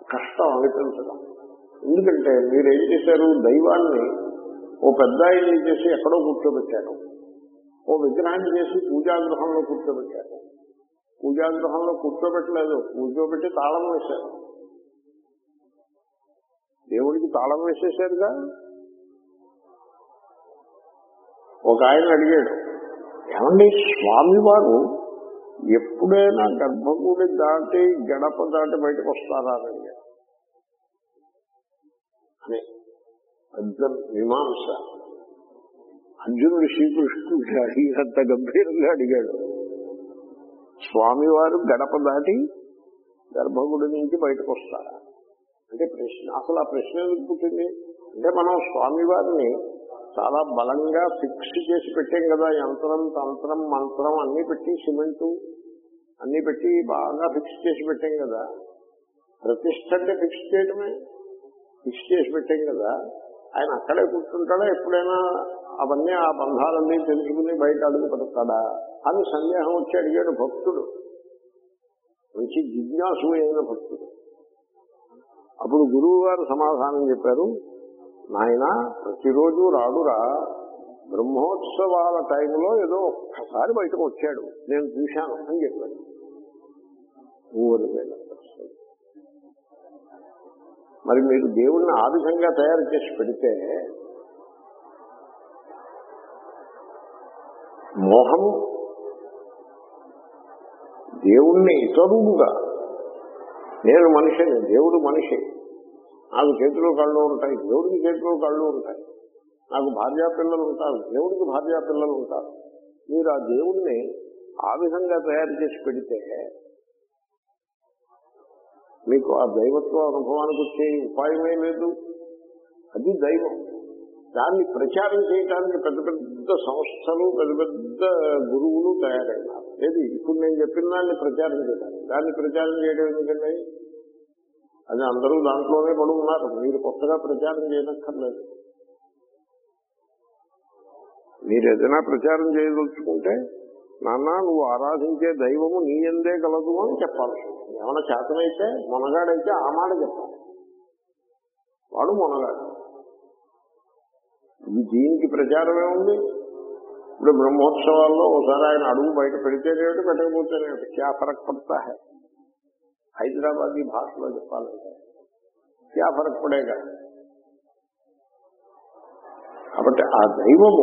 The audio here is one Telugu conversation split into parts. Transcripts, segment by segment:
కష్టం అనిపించడం ఎందుకంటే మీరు ఏం చేశారు దైవాన్ని ఓ పెద్ద ఆయన్ని చేసి ఎక్కడో కూర్చోబెట్టారు ఓ విగ్రహాన్ని చేసి పూజాగృహంలో కూర్చోబెట్టారు పూజాగృహంలో కూర్చోబెట్టలేదు కూర్చోబెట్టి తాళం వేశారు దేవుడికి తాళం వేసేసారుగా ఒక ఆయన అడిగాడు ఏమండి స్వామివారు ఎప్పుడైనా గర్భగుడి దాటి గడప దాటి బయటకు వస్తారా అని అడిగాడు అని పెద్ద మీమాంస అర్జునుడు శ్రీకృష్ణుడు అడిగినంత గంభీరంగా అడిగాడు స్వామివారు గడప దాటి గర్భగుడి నుంచి బయటకు వస్తారా అంటే ప్రశ్న అసలు ఆ ప్రశ్న ఎందుకు పుట్టింది అంటే మనం స్వామివారిని చాలా బలంగా ఫిక్స్ చేసి పెట్టాం కదా యంత్రం తంత్రం మంత్రం అన్ని పెట్టి సిమెంటు అన్ని పెట్టి బాగా ఫిక్స్ చేసి పెట్టాం కదా ప్రతిష్ట అంటే ఫిక్స్ చేయడమే ఫిక్స్ చేసి పెట్టాం కదా ఆయన అక్కడే కూర్చుంటాడా ఎప్పుడైనా అవన్నీ ఆ బంధాలన్నీ తెలుసుకుని బయట అడుగు పెడతాడా అని సందేహం వచ్చి అడిగాడు భక్తుడు మంచి జిజ్ఞాసు అయిన భక్తుడు అప్పుడు గురువు గారు సమాధానం చెప్పారు నాయన ప్రతిరోజు రాడురా బ్రహ్మోత్సవాల టైంలో ఏదో ఒక్కసారి బయటకు వచ్చాడు నేను చూశాను అని చెప్పాడు ఊరు వేల మరి మీరు దేవుణ్ణి ఆ విధంగా తయారు చేసి పెడితే మోహం దేవుణ్ణి ఇతరుడుగా నేను మనిషిని దేవుడు మనిషి నాకు చేతిలో కళ్ళు ఉంటాయి దేవుడికి చేతిలో కళ్ళు ఉంటాయి నాకు భార్యా పిల్లలు ఉంటారు దేవుడికి భార్యా పిల్లలు ఉంటారు మీరు ఆ దేవుణ్ణి ఆ విధంగా తయారు చేసి పెడితే మీకు ఆ దైవత్వ అనుభవానికి వచ్చే ఉపాయమే లేదు అది దైవం దాన్ని ప్రచారం చేయడానికి పెద్ద పెద్ద సంస్థలు పెద్ద పెద్ద గురువులు తయారైనారు ఏది ఇప్పుడు నేను చెప్పిన దాన్ని ప్రచారం చేయడానికి దాన్ని ప్రచారం చేయడం ఎందుకండి అది అందరూ దాంట్లోనే పడి ఉన్నారు మీరు కొత్తగా ప్రచారం చేయనక్కర్లేదు మీరు ఏదైనా ప్రచారం చేయదలుచుకుంటే నాన్న నువ్వు ఆరాధించే దైవము నీ ఎందే కలదు అని చెప్పాలి ఏమైనా చేతనైతే మొనగాడైతే ఆ మాట చెప్పాలి వాడు మొనగాడు ఇది దీనికి ప్రచారమే ఉంది ఇప్పుడు బ్రహ్మోత్సవాల్లో ఒకసారి ఆయన అడుగు బయట పెడితేనేమిటి పెట్టకపోతేనేమిటి క్యా ఫరక్ పడతా హై హైదరాబాదీ భాషలో చెప్పాలంటే క్యా ఫరక్ పడేగా కాబట్టి ఆ దైవము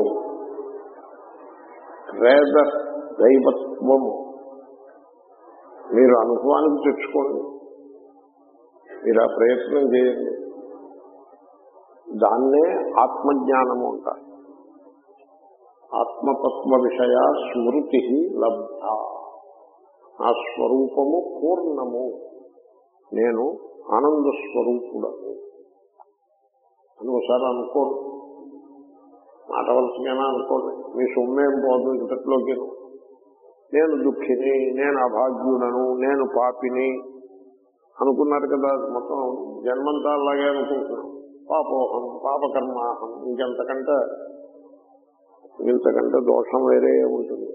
వేద దైవత్వము మీరు అనుభవానికి తెచ్చుకోండి మీరు ఆ ప్రయత్నం చేయండి దాన్నే ఆత్మజ్ఞానము అంటారు ఆత్మతత్వ విషయ స్మృతి లబ్ధ నా స్వరూపము పూర్ణము నేను ఆనంద స్వరూపుడను అని ఒకసారి అనుకోండి మాట వలసగానే అనుకోండి మీ సొమ్మేం పోదు ఇంతట్లోకి నేను దుఃఖిని నేను అభాగ్యుడను నేను పాపిని అనుకున్నారు కదా మొత్తం జన్మంతా అలాగే అనుకుంటున్నాం పాపోహం పాపకర్మాహం ఇంకెంతకంటే ఇంతకంటే దోషం వేరే ఉంటుంది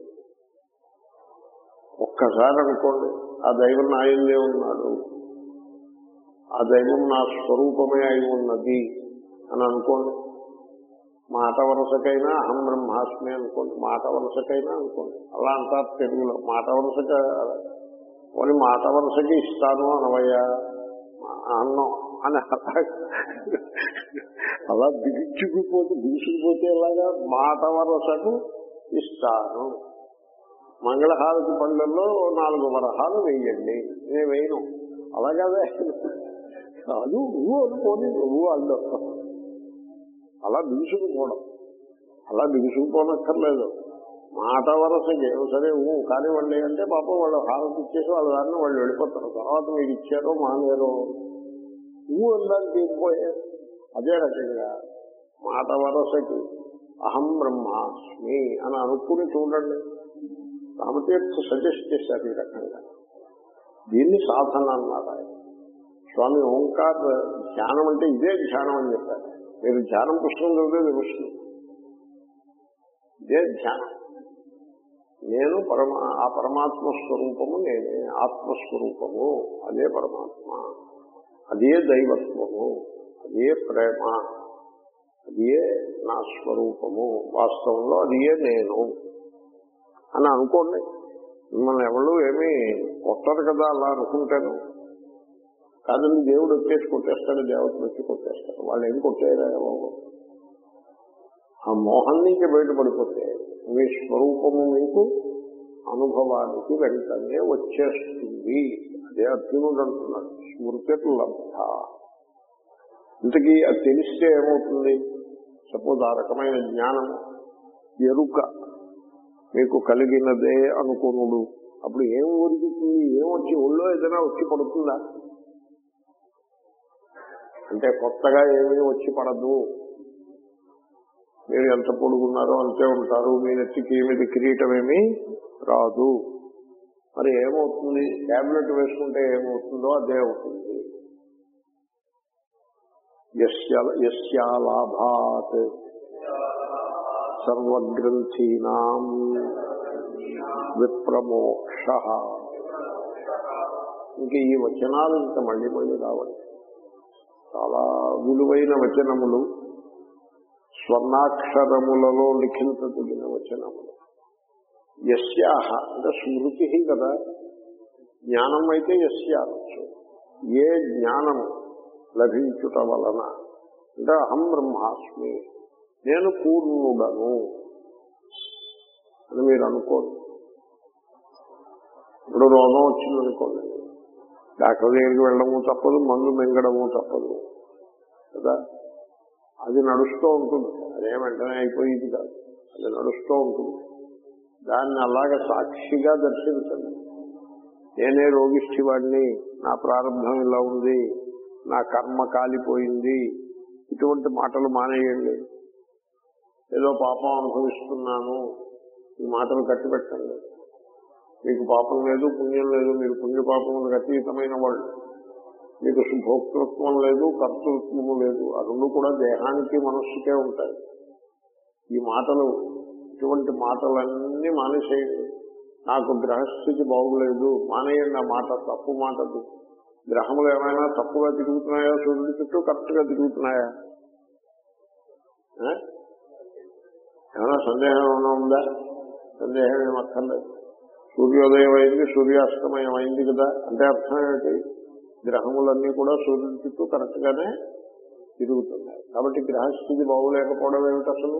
ఒక్కసారి అనుకోండి ఆ దైవం నాయందే ఉన్నాడు ఆ దైవం నా స్వరూపమే అయి ఉన్నది అని అనుకోండి మాట వరుసకైనా అహం బ్రహ్మాస్మి అనుకోండి మాట వరుసకైనా అనుకోండి అలా అంటారు తెలుగులో మాట వరుసక పోనీ మాట వరుసకి ఇస్తాను అనవయ్యా అన్నం అని అలా బిగించుకుపోతే బిగుసుకుపోతే ఎలాగా మాట వరసకు ఇస్తాను మంగళహారతి పళ్ళల్లో నాలుగు వరహాలు వేయండి నేను వేయను అలాగే కాదు నువ్వు అనుకోని నువ్వు అల్లు అలా బిగుసుకుపోవడం అలా బిగుసుకుపోనక్కర్లేదు మాట వరసకి సరే ఊ కానివ్వండి అంటే పాపం వాళ్ళు హారతి ఇచ్చేసి వాళ్ళ దారిని వాళ్ళు వెళ్ళిపోతారు తర్వాత మీరు ఇచ్చారో మానేరో ఊ అనడానికి ఏం అదే రకంగా మాట వరసకి అహం బ్రహ్మాస్మి అని అనుకుని చూడండి రామతీర్థ సజెస్ట్ చేశారు ఈ రకంగా దీన్ని సాధన అన్నారు ఆయన స్వామి ఓంకార్ ధ్యానం అంటే ఇదే ధ్యానం అని చెప్పారు మీరు ధ్యానం పుస్తకం చదివితే తెలుస్తుంది ఇదే ధ్యానం నేను పరమా ఆ పరమాత్మ స్వరూపము నేనే ఆత్మస్వరూపము అదే పరమాత్మ అదే దైవత్వము అదే ప్రేమ అదే నా స్వరూపము వాస్తవంలో అదే నేను అని అనుకోండి మిమ్మల్ని ఎవరు ఏమీ కొట్టరు కదా అలా అనుకుంటాను కాదండి దేవుడు వచ్చేసి కొట్టేస్తాడు దేవతలు వచ్చి కొట్టేస్తాడు వాళ్ళు ఏం కొట్టేయరా బాబు ఆ మోహం నుంచి బయటపడిపోతే మీ స్వరూపము మీకు అనుభవానికి వెంటనే వచ్చేస్తుంది అదే అర్జునుడు అంటున్నాడు స్మృతి లబ్ధ ఇంతకీ అది తెలిస్తే ఏమవుతుంది సపోజ్ ఆ రకమైన జ్ఞానం ఎరుక మీకు కలిగినదే అనుకునుడు అప్పుడు ఏం ఒరుగుతుంది ఏం వచ్చి ఒళ్ళో ఏదైనా వచ్చి పడుతుందా అంటే కొత్తగా ఏమీ వచ్చి పడదు మీరు ఎంత పొడుగున్నారో అంతే ఉంటారు మీ నెత్తికి ఏమిది కిరీటం ఏమీ రాదు మరి ఏమవుతుంది టాబ్లెట్ వేసుకుంటే ఏమవుతుందో అదే అవుతుంది యస్య- యస్యాలాభాత్ సర్వగ్రంథీనాం విప్రమోక్ష ఇంక ఈ వచనాలు ఇంకా మళ్ళీ మళ్ళీ రావాలి చాలా విలువైన వచనములు స్వర్ణాక్షరములలో లిఖించదగిన వచనములు యస్యాహ అంటే స్మృతి కదా జ్ఞానం అయితే యస్య అనొచ్చు ఏ జ్ఞానము లభించుట వలన అంటే అహం బ్రహ్మాస్మి నేను పూర్ణుడను అని మీరు అనుకోరు ఇప్పుడు రోగం వచ్చిందనుకోండి డాక్టర్ దగ్గరికి వెళ్ళడము తప్పదు మందు మింగడము తప్పదు కదా అది నడుస్తూ ఉంటుంది అదే వెంటనే అయిపోయింది కాదు అది నడుస్తూ ఉంటుంది దాన్ని అలాగ సాక్షిగా దర్శించండి నేనే రోగిష్టి వాడిని నా ప్రారంభం ఇలా ఉంది నా కర్మ కాలిపోయింది ఇటువంటి మాటలు మానేయండి ఏదో పాపం అనుభవిస్తున్నాను ఈ మాటలు కట్టిపెట్టండి మీకు పాపం లేదు పుణ్యం లేదు మీరు పుణ్య పాపములకు అతీతమైన వాళ్ళు మీకు శుభోక్తృత్వం లేదు కర్తృత్వము లేదు ఆ రెండు కూడా దేహానికి మనస్సుకే ఉంటాయి ఈ మాటలు ఇటువంటి మాటలన్నీ మానేసేయండి నాకు గ్రహస్థితి బాగులేదు మానేయండి ఆ మాట తప్పు మాటది గ్రహములు ఏమైనా తప్పుగా తిరుగుతున్నాయా సూర్యుడి చుట్టూ కరెక్ట్ గా తిరుగుతున్నాయా ఆ? ఏమైనా సందేహం ఏమైనా ఉందా సందేహం ఏం అక్కర్లేదు సూర్యోదయం అయింది సూర్యాస్తమయం అయింది కదా అంటే అర్థం ఏంటి గ్రహములన్నీ కూడా సూర్యుడి చుట్టూ కరెక్ట్ గానే తిరుగుతున్నాయి కాబట్టి గ్రహస్థితి బాగులేకపోవడం ఏమిటి అసలు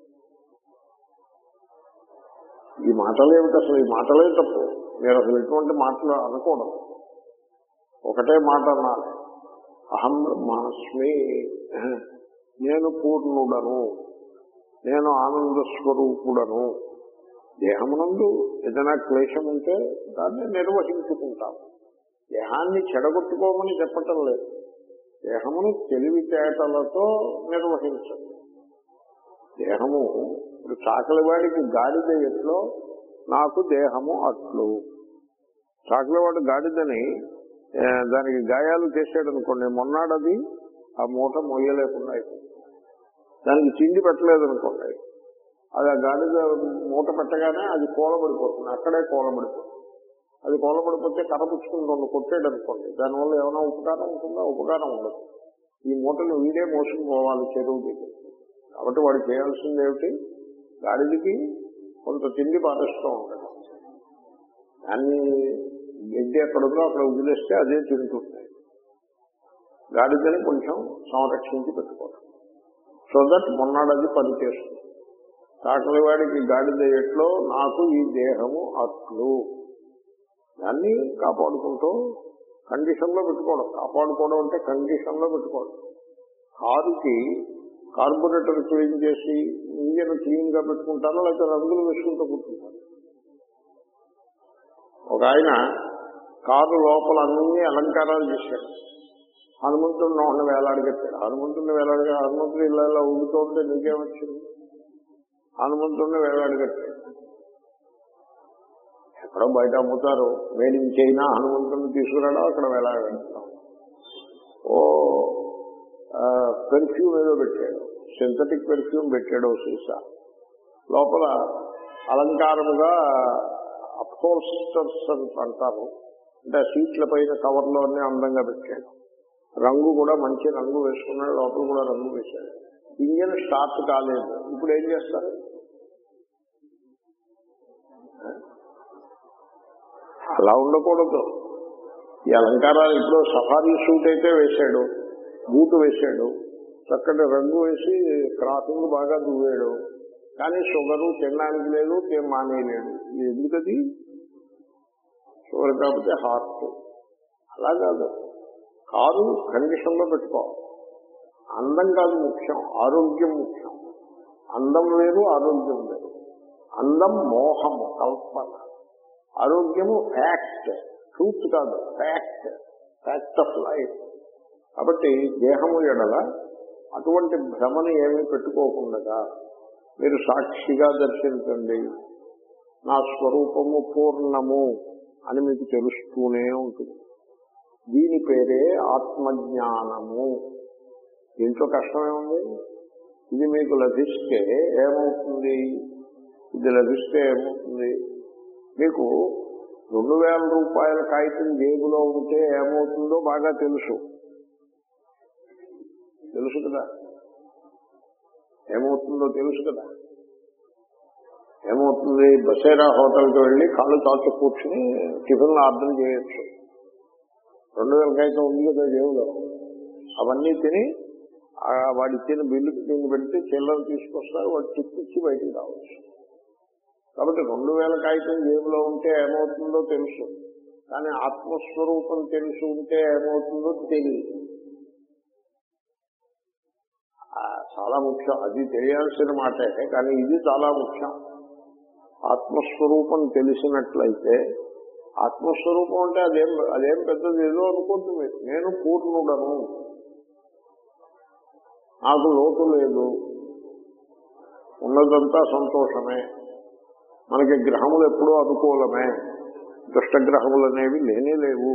ఈ మాటలు ఏమిటి అసలు ఈ మాటలే తప్పు మీరు అసలు ఎటువంటి మాటలు అనకూడదు ఒకటే మాట అన్నారు అహం బ్రహ్మాస్మి నేను పూర్ణుడను నేను ఆనంద స్వరూపుడను దేహమునందు ఏదైనా క్లేశం ఉంటే దాన్ని నిర్వహించుకుంటాము దేహాన్ని చెడగొట్టుకోమని చెప్పటం లేదు దేహమును తెలివితేటలతో నిర్వహించండి దేహము ఇప్పుడు చాకలివాడికి గాడిద ఎట్లో నాకు దేహము అట్లు చాకలివాడు గాడిదని ఆ, దానికి గాయాలు చేసాడు అనుకోండి మొన్నాడది ఆ మూట మొయ్యలేకుండా అయిపోతుంది దానికి తిండి పెట్టలేదు అనుకోండి అది ఆ గాడిద మూట పెట్టగానే అది కూలబడిపోతుంది అక్కడే కూలబడిపోతుంది అది కూలబడిపోతే కరపుచ్చుకుని రెండు కొట్టాడు అనుకోండి దానివల్ల ఏమైనా ఉపకారం ఉంటుందా ఉపకారం ఉండదు ఈ మూటను వీడే మోసుకుపోవాలి చెరువు దగ్గర కాబట్టి వాడు చేయాల్సింది ఏమిటి గాడిదకి కొంత తిండి పాటిస్తూ ఉంటాడు దాన్ని గడ్డి ఎక్కడ ఉందో అక్కడ వదిలేస్తే అదే తింటుంది గాడిదని కొంచెం సంరక్షించి పెట్టుకోవడం సో దట్ మొన్నాడు అది పనిచేస్తుంది కాకలి వాడికి గాడిద ఎట్లో నాకు ఈ దేహము అట్లు దాన్ని కాపాడుకుంటూ కండిషన్ లో పెట్టుకోవడం కాపాడుకోవడం అంటే కండిషన్ లో పెట్టుకోవడం కారుకి కార్బొరేటర్ క్లీన్ చేసి ఇంజన్ క్లీన్ గా పెట్టుకుంటారో లేకపోతే రంగులు వేసుకుంటూ కూర్చుంటారు ఒక ఆయన కారు లోపల అన్ని అలంకారాలు చేశాడు హనుమంతుడు నోహన వేలాడగట్టాడు హనుమంతుడిని వేలాడగా హనుమంతుడు ఇలా ఇలా ఊగుతూ ఉంటే నీకేమొచ్చింది హనుమంతుడిని వేలాడగట్టాడు ఎక్కడో బయట అమ్ముతారు మేడిన్ చైనా హనుమంతుడిని తీసుకురావడం అక్కడ వేలాడగట్టాం ఓ పెర్ఫ్యూమ్ ఏదో పెట్టాడు సింథటిక్ పెర్ఫ్యూమ్ పెట్టాడు ఓ సీసా లోపల అలంకారముగా అప్హోల్స్టర్స్ అని అంటారు అంటే సీట్ల పైన కవర్లోనే అందంగా పెట్టాడు రంగు కూడా మంచి రంగు వేసుకున్నాడు లోపల కూడా రంగు వేశాడు ఇంజన్ స్టార్ట్ కాలేదు ఇప్పుడు ఏం చేస్తారు అలా ఉండకూడదు ఈ అలంకారాలు ఇప్పుడు సఫారీ సూట్ అయితే వేశాడు బూటు వేశాడు చక్కటి రంగు వేసి క్రాసింగ్ బాగా దువ్వాడు కానీ షుగరు తినడానికి లేదు తిన మానేయలేడు ఇది ఎందుకది షుగర్ కాకపోతే హార్ట్ అలా కాదు కారు కండిషన్ లో పెట్టుకో అందం కాదు ముఖ్యం ఆరోగ్యం ముఖ్యం అందం వేరు ఆరోగ్యం వేరు అందం మోహము కల్పన ఆరోగ్యము ఫ్యాక్ట్ ట్రూత్ కాదు ఫ్యాక్ట్ ఫ్యాక్ట్ ఆఫ్ లైఫ్ కాబట్టి దేహము ఎడల అటువంటి భ్రమను ఏమీ పెట్టుకోకుండా మీరు సాక్షిగా దర్శించండి నా స్వరూపము పూర్ణము అని మీకు తెలుస్తూనే ఉంటుంది దీని పేరే ఆత్మజ్ఞానము దీంట్లో కష్టమే ఉంది ఇది మీకు లభిస్తే ఏమవుతుంది ఇది లభిస్తే ఏమవుతుంది మీకు రెండు వేల రూపాయల కాగితం జేబులో ఉంటే ఏమవుతుందో బాగా తెలుసు తెలుసు కదా ఏమవుతుందో తెలుసు కదా ఏమవుతుంది బసేరా హోటల్కి వెళ్ళి కాళ్ళు చాచు కూర్చుని టిఫిన్లు ఆర్డర్ చేయొచ్చు రెండు వేల కాగితం ఉంది కదా జేబులో అవన్నీ తిని ఆ వాడి ఇచ్చిన బిల్లు కింద పెడితే చిల్లర తీసుకొస్తారు వాడు చిప్పిచ్చి బయటికి రావచ్చు కాబట్టి రెండు వేల కాగితం జేబులో ఉంటే ఏమవుతుందో తెలుసు కానీ ఆత్మస్వరూపం తెలుసు ఉంటే ఏమవుతుందో తెలియదు ఆ, చాలా ముఖ్యం అది తెలియాల్సిన మాటే కానీ ఇది చాలా ముఖ్యం ఆత్మస్వరూపం తెలిసినట్లయితే ఆత్మస్వరూపం అంటే అదేం అదేం పెద్దది ఏదో అనుకోద్దు మీరు నేను పూర్ణుడను నాకు లోటు లేదు ఉన్నదంతా సంతోషమే మనకి గ్రహములు ఎప్పుడూ అనుకూలమే దుష్టగ్రహములు అనేవి లేనే లేవు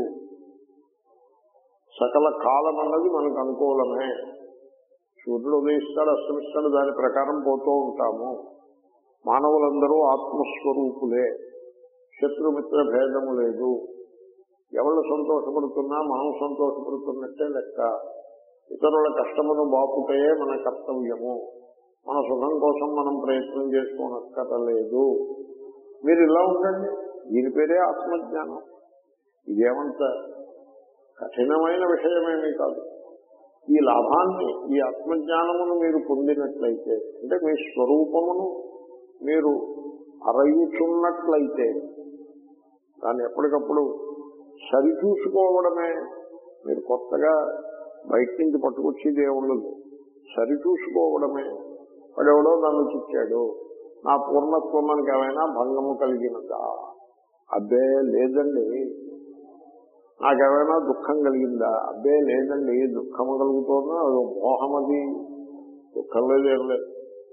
సకల కాలం అన్నది మనకు అనుకూలమే సూర్యుడు ఉదయిస్తాడు అస్తమిస్తాడు దాని ప్రకారం పోతూ ఉంటాము మానవులందరూ ఆత్మస్వరూపులే శత్రుమిత్ర భేదము లేదు ఎవరు సంతోషపడుతున్నా మనం సంతోషపడుతున్నట్టే లెక్క ఇతరుల కష్టమును బాపుటయే మన కర్తవ్యము మన సుఖం కోసం మనం ప్రయత్నం చేసుకోనక్కర్లేదు మీరు ఇలా ఉండండి దీని పేరే ఆత్మజ్ఞానం ఇదేమంత కఠినమైన విషయమేమీ కాదు ఈ లాభాన్ని ఈ ఆత్మజ్ఞానమును మీరు పొందినట్లయితే అంటే మీ స్వరూపమును మీరు అరయుచున్నట్లయితే దాన్ని ఎప్పటికప్పుడు సరిచూసుకోవడమే మీరు కొత్తగా బయట నుంచి పట్టుకొచ్చేది ఏముండదు సరిచూసుకోవడమే వాడెవడో నన్ను చిచ్చాడు నా పూర్ణత్వం మనకి ఏమైనా భంగము కలిగినదా అబ్బే లేదండి నాకేమైనా దుఃఖం కలిగిందా అబ్బే లేదండి దుఃఖం కలుగుతోందా అది మోహం అది దుఃఖం లేదు ఏం లేదు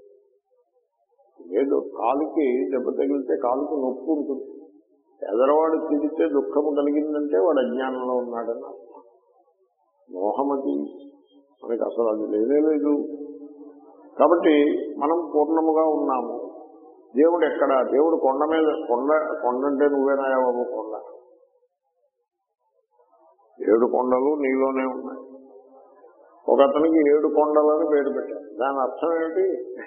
లేదు కాలుకి దెబ్బ తగిలితే కాలుకి నొప్పి ఉంటుంది ఎదరవాడు తిరిగితే దుఃఖము కలిగిందంటే వాడు అజ్ఞానంలో ఉన్నాడని అర్థం మోహం అది మనకి అసలు అది లేదే లేదు కాబట్టి మనం పూర్ణముగా ఉన్నాము దేవుడు ఎక్కడ దేవుడు కొండ మీద కొండ కొండ అంటే నువ్వేనా బాబు కొండ ఏడు కొండలు నీలోనే ఉన్నాయి ఒక అతనికి ఏడు కొండలని పేరు పెట్టారు దాని అర్థం ఏమిటి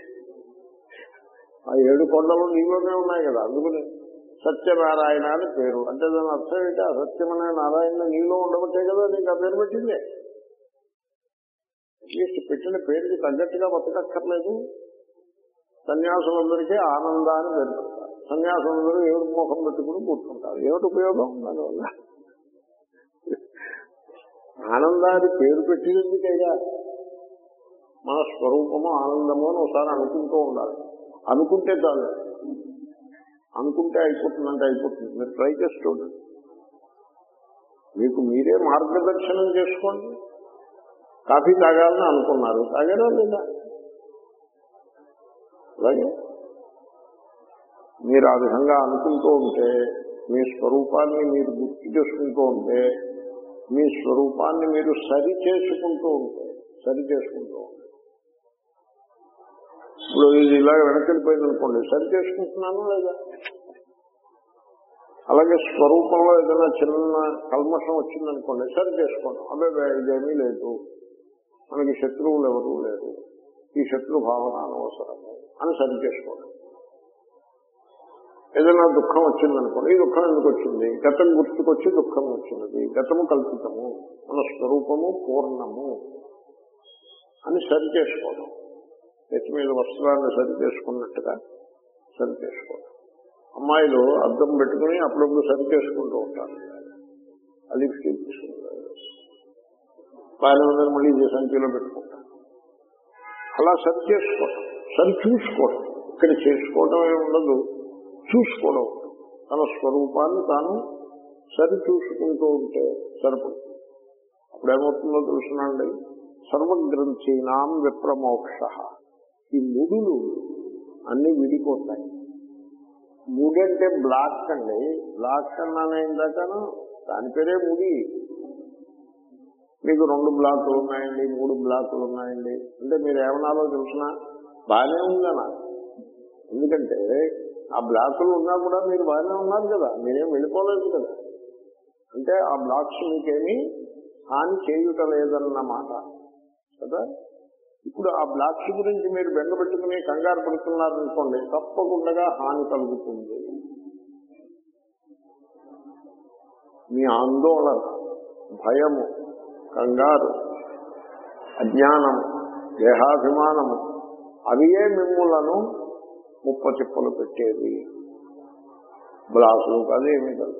ఆ ఏడు కొండలు నీలోనే ఉన్నాయి కదా అందుకని సత్యనారాయణ అని పేరు అంటే దాని అర్థం ఏంటి ఆ సత్యమనే నారాయణ నీలో ఉండబట్టే కదా నీకు ఆ పేరు పెట్టింది అట్లీస్ట్ పెట్టిన పేరుకి తగ్గట్టుగా బతకక్కర్లేదు సన్యాసులందరికీ ఆనందాన్ని పేరు పెడతారు సన్యాసులందరూ ఏడు ముఖం పెట్టుకుని కూర్చుంటారు ఏమిటి ఉపయోగం దానివల్ల ఆనందాన్ని పేరు పెట్టినందుకేగా మన స్వరూపము ఆనందము అని ఒకసారి అనుకుంటూ ఉండాలి అనుకుంటే చాలు అనుకుంటే అయిపోతుందంటే అయిపోతుంది మీరు ట్రై చేసి చూడండి మీకు మీరే మార్గదర్శనం చేసుకోండి కాఫీ తాగాలని అనుకున్నారు తాగారా లేదా అలాగే మీరు ఆ విధంగా అనుకుంటూ ఉంటే మీ స్వరూపాన్ని మీరు గుర్తు చేసుకుంటూ ఉంటే మీ స్వరూపాన్ని మీరు సరి చేసుకుంటూ ఉంటే సరి చేసుకుంటూ ఉంటే ఇప్పుడు ఇది ఇలా వెనకెళ్ళిపోయింది అనుకోండి సరి చేసుకుంటున్నాను లేదా అలాగే స్వరూపంలో ఏదైనా చిన్న కల్మషం వచ్చిందనుకోండి సరి చేసుకోండి అబ్బాయి ఇదేమీ లేదు మనకి శత్రువులు ఎవరూ లేరు ఈ శత్రు భావన అనవసరము అని సరి చేసుకోండి ఏదైనా దుఃఖం వచ్చిందనుకోండి ఈ దుఃఖం ఎందుకు వచ్చింది గతం గుర్తుకొచ్చి దుఃఖం వచ్చినది గతము కల్పితము మన స్వరూపము పూర్ణము అని సరి చేసుకోవడం ఎత్తి మీద వస్త్రాన్ని సరి చేసుకున్నట్టుగా సరి చేసుకోవడం అమ్మాయిలు అద్దం పెట్టుకుని అప్పుడప్పుడు సరి చేసుకుంటూ ఉంటారు అది తీసుకుంటారు పైన మీద మళ్ళీ ఇది సంఖ్యలో పెట్టుకుంటారు అలా సరి చేసుకోవడం సరి చూసుకోవడం ఇక్కడ చేసుకోవడం ఏమి ఉండదు చూసుకోవడం తన స్వరూపాన్ని తాను సరి చూసుకుంటూ ఉంటే సరిపడుతుంది అప్పుడేమవుతుందో తెలుసునండి సర్వగ్రంథీనాం విప్రమోక్ష ఈ ముడులు అన్ని విడిపోతాయి ముడి అంటే బ్లాక్ అండి బ్లాక్ అన్నానే ఇందాకను దాని పేరే ముడి మీకు రెండు బ్లాకులు ఉన్నాయండి మూడు బ్లాకులు ఉన్నాయండి అంటే మీరు ఏమన్నారో తెలిసిన బాగానే ఉందనా ఎందుకంటే ఆ బ్లాకులు ఉన్నా కూడా మీరు బాగానే ఉన్నారు కదా మీరేం వెళ్ళిపోలేదు కదా అంటే ఆ బ్లాక్స్ మీకేమీ హాని చేయుట లేదన్నమాట కదా ఇప్పుడు ఆ బ్లాక్స్ గురించి మీరు బెంగపెట్టుకుని కంగారు పడుతున్నారనుకోండి తప్పకుండా హాని కలుగుతుంది మీ ఆందోళన భయము కంగారు అజ్ఞానము దేహాభిమానము అవియే మిమ్ములను ముప్ప తిప్పలు పెట్టేవి బ్లాసులు కాదు ఏమీ కాదు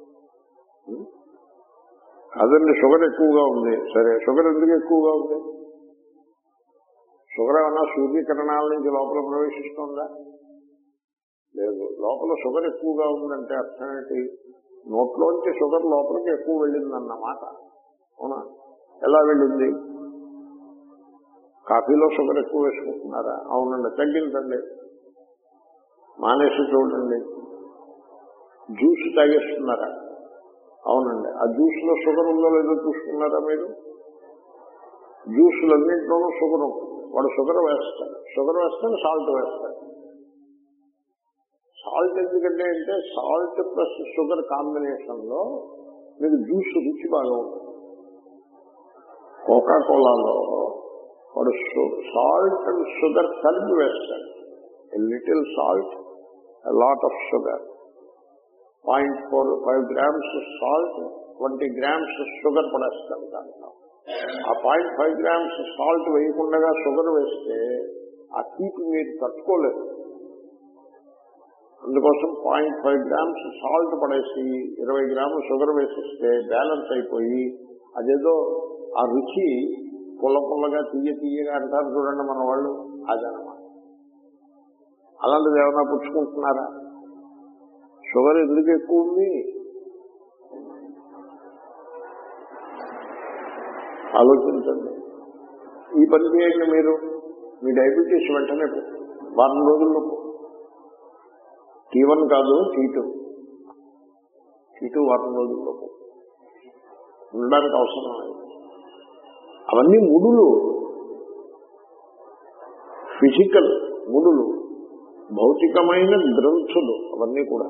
అదండి షుగర్ ఎక్కువగా ఉంది సరే షుగర్ ఎందుకు ఎక్కువగా ఉంది షుగర్ ఏమన్నా సూర్యకిరణాల నుంచి లోపల ప్రవేశిస్తుందా లేదు లోపల షుగర్ ఎక్కువగా ఉందంటే అర్థం ఏంటి నోట్లోంచి షుగర్ లోపలికి ఎక్కువ వెళ్ళిందన్నమాట అవునా ఎలా వెళ్ళింది కాఫీలో షుగర్ ఎక్కువ వేసుకుంటున్నారా అవునండి తగ్గించండి మానేసి చూడండి జ్యూస్ తాగేస్తున్నారా అవునండి ఆ జ్యూస్ లో షుగర్ ఉందో లేదో చూసుకున్నారా మీరు జ్యూసులన్నింటిలోనూ షుగర్ ఉంటుంది వాడు షుగర్ వేస్తాడు షుగర్ వేస్తాడు సాల్ట్ వేస్తాడు సాల్ట్ ఎందుకంటే అంటే సాల్ట్ ప్లస్ షుగర్ కాంబినేషన్ లో మీకు జ్యూస్ రుచి బాగా ఉంటుంది కోకా కోలాలో వాడు సాల్ట్ అండ్ షుగర్ కలిపి వేస్తాడు little salt lot of sugar point four five grams salt twenty grams sugar పడేస్తాడు దాంట్లో ఆ పాయింట్ ఫైవ్ గ్రామ్స్ సాల్ట్ వేయకుండా షుగర్ వేస్తే ఆ తీపి మీరు తట్టుకోలేదు అందుకోసం పాయింట్ ఫైవ్ గ్రామ్స్ సాల్ట్ పడేసి ఇరవై గ్రాములు షుగర్ వేసిస్తే బ్యాలెన్స్ అయిపోయి అదేదో ఆ రుచి పుల్ల పుల్లగా తీయ తీయగా అంటారు చూడండి మన వాళ్ళు అదనమాట అలాంటిది ఏమైనా పుచ్చుకుంటున్నారా షుగర్ ఎందుకు ఎక్కువ ఉంది ఆలోచించండి ఈ పని చేయండి మీరు మీ డయాబెటీస్ వెంటనే వారం రోజుల్లో టీ వన్ కాదు టీ టూ టీ టూ వారం రోజుల్లో ఉండడానికి అవసరం లేదు అవన్నీ ముడులు ఫిజికల్ ముడులు భౌతికమైన గ్రంథులు అవన్నీ కూడా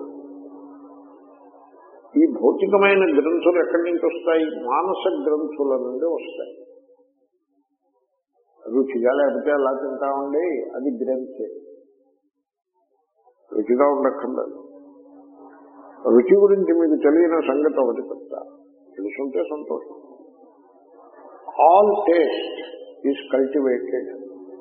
ఈ భౌతికమైన గ్రంథులు ఎక్కడి నుంచి వస్తాయి మానస గ్రంథుల నుండి వస్తాయి రుచిగా లేకపోతే అలా తింటామండి అది గ్రంథే రుచిగా ఉండక్కర్లేదు రుచి గురించి మీకు తెలియని సంగతి ఒకటి చెప్తా తెలుసుంటే సంతోషం ఆల్ టేస్ట్ ఈజ్ కల్టివేటెడ్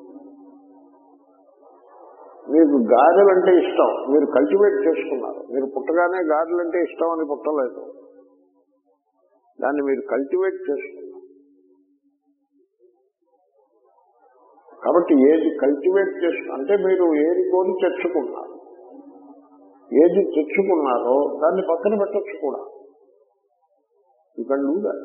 మీకు గారెలు అంటే ఇష్టం మీరు కల్టివేట్ చేసుకున్నారు మీరు పుట్టగానే గారెలు అంటే ఇష్టం అని పుట్టలేదు దాన్ని మీరు కల్టివేట్ చేసుకున్నారు కాబట్టి ఏది కల్టివేట్ చేసు అంటే మీరు ఏది కొని తెచ్చుకున్నారు ఏది తెచ్చుకున్నారో దాన్ని పక్కన పెట్టచ్చు కూడా యూ కెన్ డూ దాట్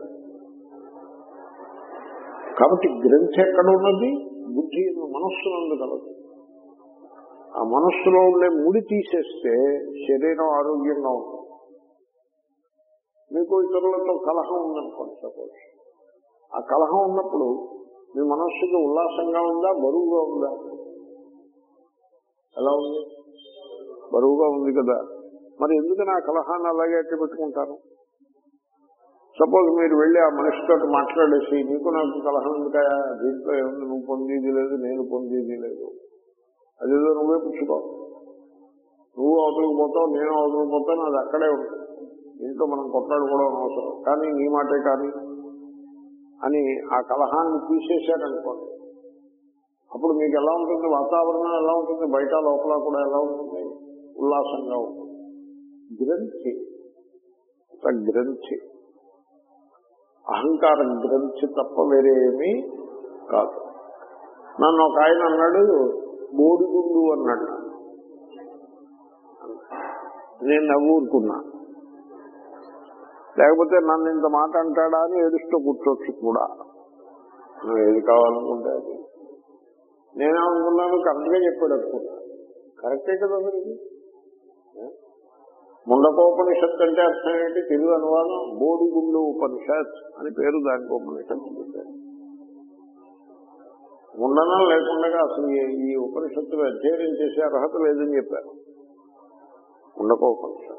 కాబట్టి గ్రంథి ఎక్కడ ఉన్నది బుద్ధి మనస్సునందు కలదు ఆ మనస్సులో ఉండే ముడి తీసేస్తే శరీరం ఆరోగ్యంగా ఉంటుంది మీకు ఇతరులతో కలహం ఉందనుకోండి సపోజ్ ఆ కలహం ఉన్నప్పుడు మీ మనస్సుకి ఉల్లాసంగా ఉందా బరువుగా ఉందా ఎలా ఉంది బరువుగా ఉంది కదా మరి ఎందుకని ఆ కలహాన్ని అలాగే అట్టి పెట్టుకుంటారు సపోజ్ మీరు వెళ్ళి ఆ మనిషితో మాట్లాడేసి నీకు నాకు కలహం ఎందుకయా దీంట్లో ఏముంది నువ్వు పొందేది లేదు నేను పొందేది లేదు అదేదో నువ్వే పుచ్చుకో నువ్వు అవతలకు పోతావు నేను అవతలకు పోతాను అది అక్కడే ఉంటుంది దీంట్లో మనం కొట్లాడుకోవడం అవసరం కానీ నీ మాటే కానీ అని ఆ కలహాన్ని తీసేశారనుకోండి అప్పుడు మీకు ఎలా ఉంటుంది వాతావరణం ఎలా ఉంటుంది బయట లోపల కూడా ఎలా ఉంటుంది ఉల్లాసంగా ఉంటుంది గ్రంథి ఒక గ్రంథి అహంకార గ్రంథి తప్ప వేరే ఏమీ కాదు నన్ను ఒక ఆయన అన్నాడు బోడిగుండు అన్నాడు నేను నవ్వుకున్నా లేకపోతే నన్ను ఇంత మాట అంటాడా అని ఏడుస్తూ కూర్చోవచ్చు కూడా నువ్వు ఏది కావాలనుకుంటే అది నేనేమనుకున్నాను కరెక్ట్గా చెప్పాడు అనుకున్నా కరెక్టే కదా మరి ఇది ముండకోపనిషత్ అంటే అర్థం ఏంటి తెలుగు అనువాదం బోడిగుండు ఉపనిషత్ అని పేరు దానికి ఉపనిషత్తు పెట్టారు ఉండడం లేకుండా అసలు ఈ- ఈ ఉపనిషత్తులు అధ్యయనం చేసే అర్హత లేదని చెప్పారు ఉండకోపనిషత్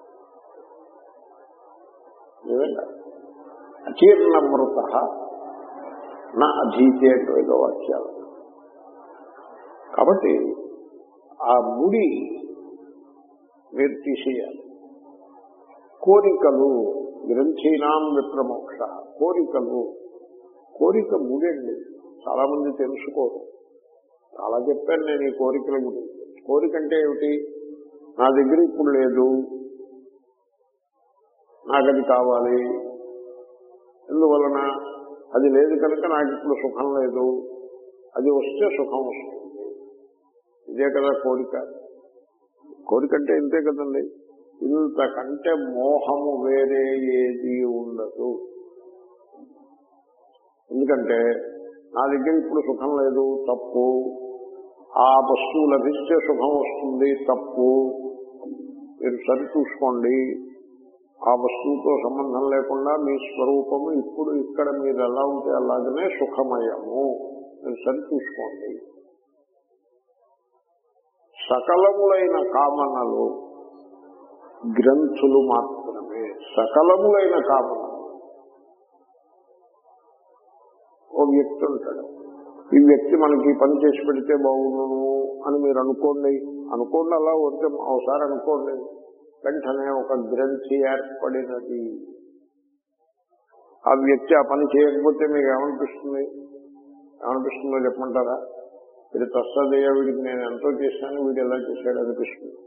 నిజంగా అచీర్ణమృత నా అధీతే అంటే ఏదో వాక్యాలు కాబట్టి ఆ ముడి మీరు తీసేయాలి కోరికలు గ్రంథీనాం విప్రమోక్ష కోరికలు కోరిక ముడండి చాలా మంది తెలుసుకోరు చాలా చెప్పాను నేను ఈ కోరికల గురించి కోరిక అంటే ఏమిటి నా దగ్గర ఇప్పుడు లేదు నాకు అది కావాలి ఎందువలన అది లేదు కనుక నాకు ఇప్పుడు సుఖం లేదు అది వస్తే సుఖం వస్తుంది ఇదే కదా కోరిక కోరిక అంటే ఇంతే కదండి ఇంతకంటే మోహము వేరే ఏది ఉండదు ఎందుకంటే నా దగ్గర ఇప్పుడు సుఖం లేదు తప్పు ఆ వస్తువు లభిస్తే సుఖం వస్తుంది తప్పు మీరు సరి చూసుకోండి ఆ వస్తువుతో సంబంధం లేకుండా మీ స్వరూపము ఇప్పుడు ఇక్కడ మీరు ఎలా ఉంటే అలాగనే సుఖమయము మీరు సరి చూసుకోండి సకలములైన కామనలు గ్రంథులు మాత్రమే సకలములైన కామనలు ఓ వ్యక్తి ఉంటాడు ఈ వ్యక్తి మనకి ఈ పని చేసి పెడితే బాగుండును అని మీరు అనుకోండి అనుకోండి అలా వస్తే ఒకసారి అనుకోండి వెంటనే ఒక గ్రంథి ఏర్పడినది ఆ వ్యక్తి ఆ పని చేయకపోతే మీకు ఏమనిపిస్తుంది ఏమనిపిస్తుందో చెప్పమంటారా వీడు తస్సదయ్య వీడికి నేను ఎంతో చేశాను వీడు ఎలా చేశాడు అనిపిస్తుంది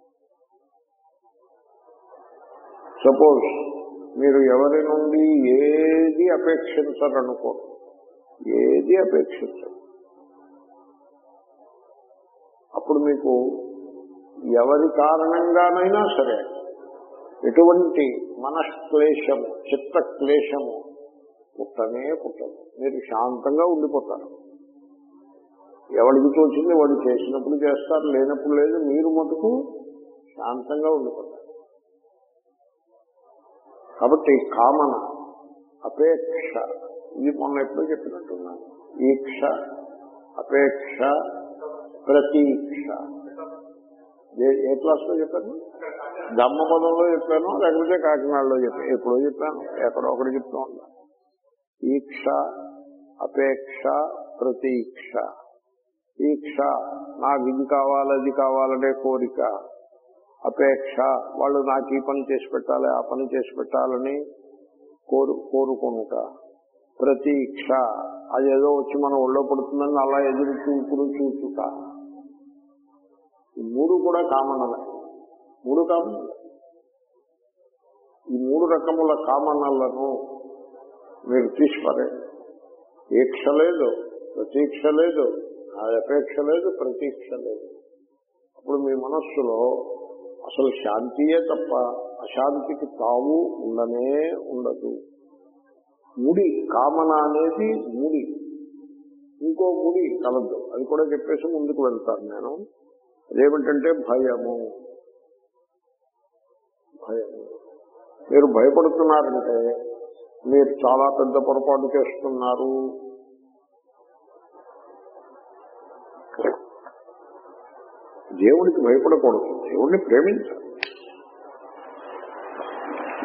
సపోజ్ మీరు ఎవరి నుండి ఏది అపేక్షించరనుకో ఏది అపేక్షించరు అప్పుడు మీకు ఎవరి కారణంగానైనా సరే ఎటువంటి మనఃక్లేశము చిత్త క్లేశము పుట్టనే పుట్టదు మీరు శాంతంగా ఉండిపోతారు ఎవరికి తోచింది వాడు చేసినప్పుడు చేస్తారు లేనప్పుడు లేదు మీరు మటుకు శాంతంగా ఉండిపోతారు కాబట్టి కామన అపేక్ష ఇది మొన్న ఎప్పుడో చెప్పినట్టున్నాను ఈక్ష అపేక్ష ప్రతీక్ష ఏ- ఏ క్లాస్ లో చెప్పాను దమ్మపదంలో చెప్పాను లేకపోతే కాకినాడలో చెప్పాను ఎప్పుడో చెప్పాను ఎక్కడో ఒకటి చెప్తూ ఉన్నా ఈక్ష అపేక్ష ప్రతీక్ష ఈక్ష నాకు ఇది కావాలి అది కావాలనే కోరిక అపేక్ష వాళ్ళు నాకు ఈ పని చేసి పెట్టాలి ఆ పని చేసి పెట్టాలని కోరు కోరుకుంట ప్రతీక్ష అదేదో వచ్చి మన ఒళ్ళో పడుతుందని అలా ఎదురు చూపుడు చూచుట ఈ మూడు కూడా కామనలే మూడు కామనలే ఈ మూడు రకముల కామనలను మీరు తీసిపారే ఈక్ష లేదు ప్రతీక్ష లేదు అది అపేక్ష లేదు ప్రతీక్ష లేదు అప్పుడు మీ మనస్సులో అసలు శాంతియే తప్ప అశాంతికి తావు ఉండనే ఉండదు ముడి కామన అనేది ముడి ఇంకో ముడి కలదు అది కూడా చెప్పేసి ముందుకు వెళ్తాను నేను అదేమిటంటే భయము భయము మీరు భయపడుతున్నారంటే మీరు చాలా పెద్ద పొరపాటు చేస్తున్నారు దేవుడికి భయపడకూడదు దేవుడిని ప్రేమించాలి